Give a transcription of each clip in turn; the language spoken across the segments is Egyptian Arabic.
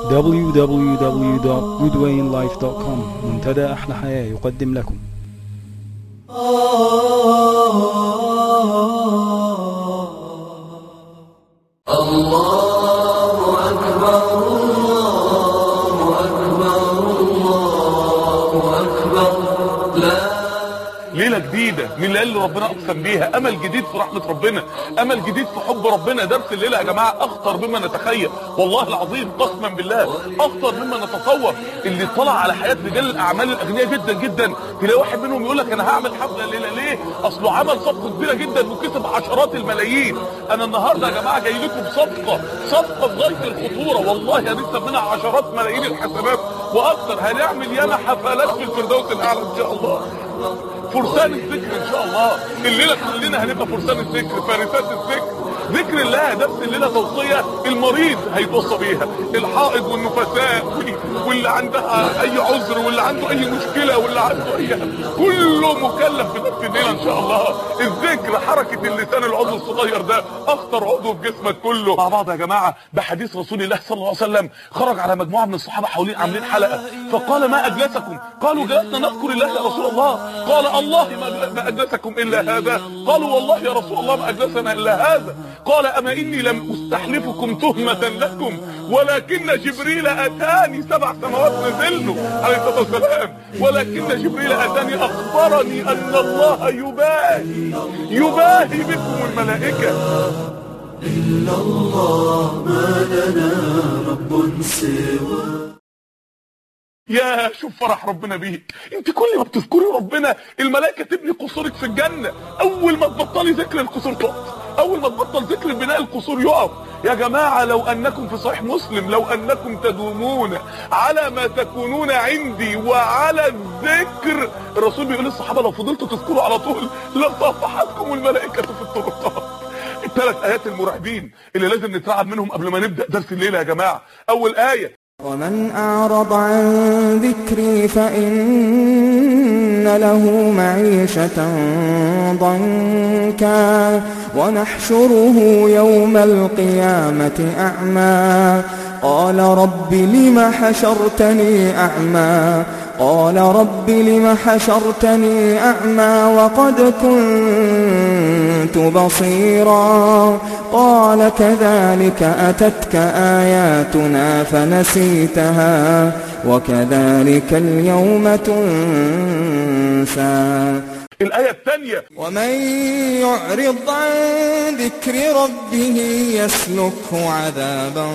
www.goodwayinlife.com منتدى أحلى حياة يقدم لكم ليلة جديدة من الليالي اللي ربنا أقسم بيها أمل جديد في رحمة ربنا أمل جديد في حب ربنا درس الليلة يا جماعة أخطر مما نتخيل والله العظيم قسما بالله أخطر مما نتصور اللي طلع على حياة رجال الأعمال الأغنياء جدا جدا تلاقي واحد منهم يقول لك أنا هعمل حفلة الليلة ليه أصله عمل صفقة كبيرة جدا وكسب عشرات الملايين أنا النهاردة يا جماعة جاي لكم بصفقة صفقة في غاية الخطورة والله هنكسب منها عشرات ملايين الحسنات وأكثر هنعمل ياما حفلات في الفردوس الأعلى إن شاء الله فرسان الذكر ان شاء الله الليله كلنا هنبقى فرسان الذكر فارسات الذكر ذكر الله نفس الليله توصيه المريض هيتوصى بيها الحائض والنفساء وال- واللي عندها اي عذر واللي عنده اي مشكله واللي عنده اي كله مكلف بنفس الليله ان شاء الله الذكر حركه اللسان العضو الصغير ده اخطر عضو في جسمك كله مع بعض يا جماعه بحديث رسول الله صلى الله عليه وسلم خرج على مجموعه من الصحابه حوالين عاملين حلقه فقال ما اجلسكم قالوا جلسنا نذكر الله يا رسول الله قال الله ما- ما اجلسكم الا هذا قالوا والله يا رسول الله ما اجلسنا الا هذا قال اما اني لم استحلفكم تهمه لكم ولكن جبريل اتاني سبع سماوات نزلوا عليه الصلاه والسلام ولكن جبريل اتاني اخبرني ان الله يباهي يباهي بكم الملائكه يا شوف فرح ربنا بيك انت كل ما بتذكري ربنا الملائكه تبني قصورك في الجنه اول ما تبطلي ذكر القصور تقف اول ما تبطل ذكر بناء القصور يقف يا جماعه لو انكم في صحيح مسلم لو انكم تدومون على ما تكونون عندي وعلى الذكر الرسول بيقول للصحابه لو فضلتوا تذكروا على طول لصفحتكم الملائكه في الطرقات الثلاث ايات المرعبين اللي لازم نترعب منهم قبل ما نبدا درس الليله يا جماعه اول ايه ومن أعرض عن ذكري فإن له معيشة ضنكا ونحشره يوم القيامة أعمى قال رب لم حشرتني أعمى قال رب لم حشرتني أعمى وقد كنت بصيرا قال كذلك أتتك آياتنا فنسيتها وكذلك اليوم تنسى الايه الثانيه ومن يعرض عن ذكر ربه يسلكه عذابا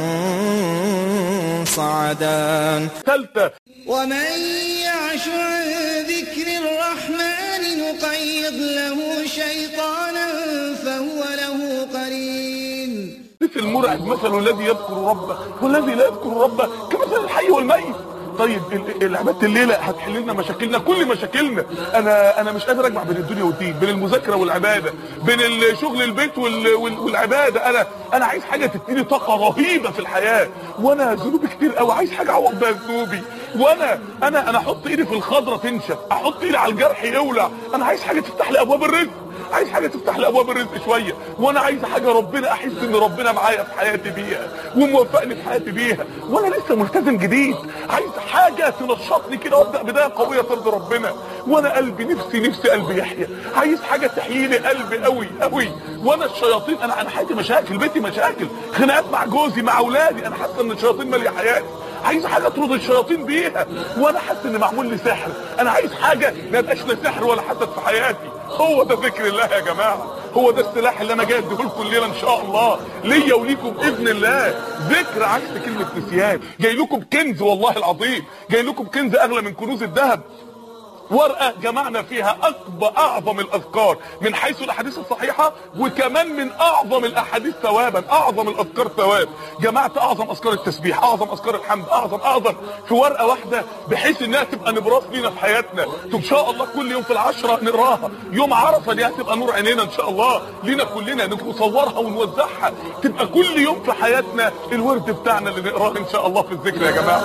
صعدا الثالثه ومن يعش عن ذكر الرحمن نقيض له شيطانا فهو له قرين مثل المرعب مثل الذي يذكر ربه والذي لا يذكر ربه كمثل الحي والميت طيب ال- ال- عباده الليله هتحل لنا مشاكلنا كل مشاكلنا انا انا مش قادر اجمع بين الدنيا والدين بين المذاكره والعباده بين الشغل البيت وال- وال- والعباده انا انا عايز حاجه تديني طاقه رهيبه في الحياه وانا ذنوبي كتير قوي عايز حاجه اعوض بيها ذنوبي وانا انا انا احط ايدي في الخضره تنشف احط ايدي على الجرح يولع انا عايز حاجه تفتح لي ابواب الرزق عايز حاجه تفتح لي ابواب الرزق شويه وانا عايز حاجه ربنا احس ان ربنا معايا في حياتي بيها وموفقني في حياتي بيها وانا لسه ملتزم جديد عايز حاجه تنشطني كده وابدا بدايه قويه ترضي ربنا وانا قلبي نفسي نفسي قلبي يحيى عايز حاجه تحيي لي قلبي قوي قوي وانا الشياطين انا انا حياتي مشاكل بيتي مشاكل خناقات مع جوزي مع اولادي انا حاسه ان الشياطين ماليه حياتي عايز حاجه اطرد الشياطين بيها وانا حاسس ان معمول لي سحر انا عايز حاجه ما يبقاش لا سحر ولا حسد في حياتي هو ده ذكر الله يا جماعه هو ده السلاح اللي انا جاي اديه لكم الليله ان شاء الله ليا وليكم باذن الله ذكر عكس كلمه نسيان جاي لكم بكنز والله العظيم جاي لكم بكنز اغلى من كنوز الذهب ورقة جمعنا فيها أكبر أعظم الأذكار من حيث الأحاديث الصحيحة وكمان من أعظم الأحاديث ثوابا أعظم الأذكار ثواب جمعت أعظم أذكار التسبيح أعظم أذكار الحمد أعظم أعظم في ورقة واحدة بحيث إنها تبقى نبراس لينا في حياتنا إن شاء الله كل يوم في العشرة نقراها يوم عرفة دي هتبقى نور عينينا إن شاء الله لينا كلنا نصورها ونوزعها تبقى كل يوم في حياتنا الورد بتاعنا اللي نقراه إن شاء الله في الذكر يا جماعة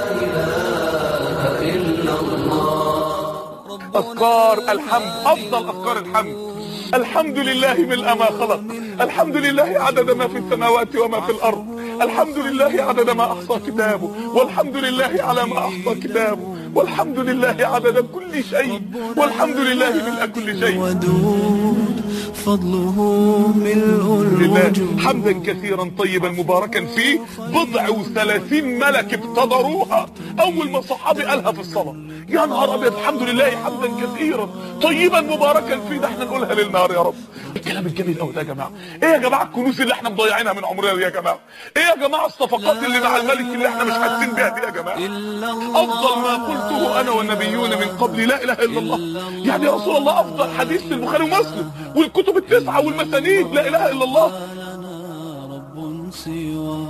أذكار الحمد أفضل أذكار الحمد الحمد لله ملء ما خلق الحمد لله عدد ما في السماوات وما في الأرض الحمد لله عدد ما احصى كتابه والحمد لله على ما احصى كتابه والحمد لله عدد كل شيء والحمد لله ملء كل شيء ودود فضله ملء لله الوجود حمدا كثيرا طيبا مباركا فيه بضع وثلاثين ملك ابتدروها اول ما صحابي قالها في الصلاة يا نهار ابيض الحمد لله حمدا كثيرا طيبا مباركا فيه ده احنا نقولها للنهار يا رب الكلام الجميل قوي ده يا جماعه ايه يا جماعه الكنوز اللي احنا مضيعينها من عمرنا دي يا جماعه ايه يا جماعه الصفقات اللي مع الملك اللي احنا مش حاسين بيها دي يا جماعه إلا الله افضل ما قلته انا والنبيون من قبلي لا اله الا الله يعني يا رسول الله افضل حديث في البخاري ومسلم والكتب التسعه والمسانيد لا اله الا الله لنا رب سواه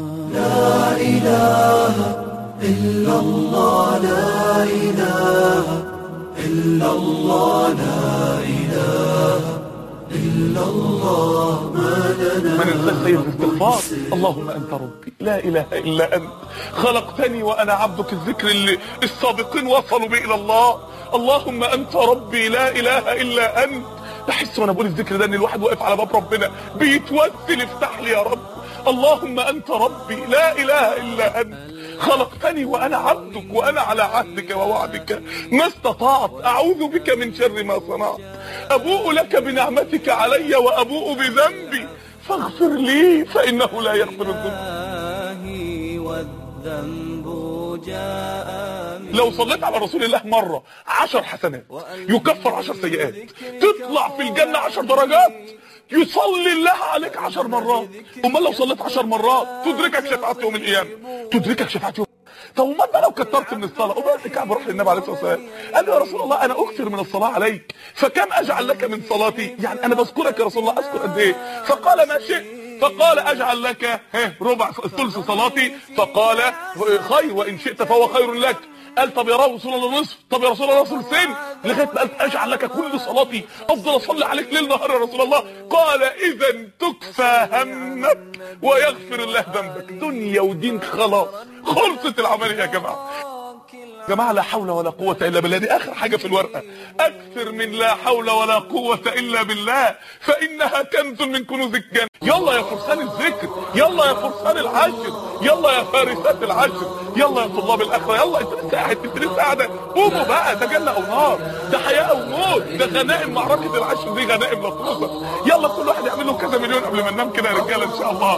ما ننساش سيد الاستغفار اللهم انت ربي لا اله الا انت خلقتني وانا عبدك الذكر اللي السابقين وصلوا بي الى الله اللهم انت ربي لا اله الا انت بحس وانا بقول الذكر ده ان الواحد واقف على باب ربنا بيتوسل افتح لي يا رب اللهم انت ربي لا اله الا انت خلقتني وانا عبدك وانا على عهدك ووعدك ما استطعت اعوذ بك من شر ما صنعت ابوء لك بنعمتك علي وابوء بذنبي فاغفر لي فانه لا يغفر الذنوب الله والذنب جاء من لو صليت على رسول الله مرة عشر حسنات يكفر عشر سيئات تطلع في الجنة عشر درجات يصلي الله عليك عشر مرات امال لو صليت عشر مرات تدركك شفاعة يوم القيامة تدركك شفاعة يوم طب امال بقى لو كترت من الصلاة وبقى كعب راح للنبي عليه الصلاة والسلام قال له يا رسول الله انا اكثر من الصلاة عليك فكم اجعل لك من صلاتي يعني انا بذكرك يا رسول الله اذكر قد ايه فقال ما شئت فقال اجعل لك ها، ربع ثلث صلاتي فقال خير وان شئت فهو خير لك قال طب يا رسول الله نصف طب يا رسول الله ثلثين لغايه ما قال اجعل لك كل صلاتي افضل اصلي عليك ليل نهار يا رسول الله قال اذا تكفى همك ويغفر الله ذنبك دنيا ودين خلاص خلصت العمليه يا جماعه يا جماعه لا حول ولا قوه الا بالله دي اخر حاجه في الورقه اكثر من لا حول ولا قوه الا بالله فانها كنز من كنوز الجنه يلا يا فرسان الذكر يلا يا فرسان العشر يلا يا فارسات العشر يلا يا طلاب الاخره يلا انت لسه قاعد انت لسه قاعده قوموا بقى ده جنه او نار ده حياه او موت ده غنائم معركه العشر دي غنائم مطلوبه يلا كل واحد يعمل له كذا مليون قبل ما ننام كده يا رجاله ان شاء الله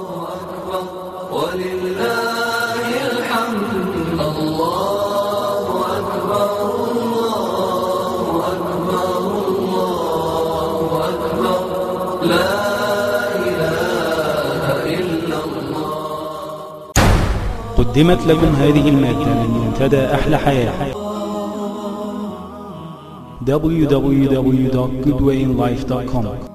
ولله الحمد الله أكبر الله أكبر الله أكبر لا إله إلا الله قدمت لكم هذه المادة من منتدى أحلى حياة www.goodwayinlife.com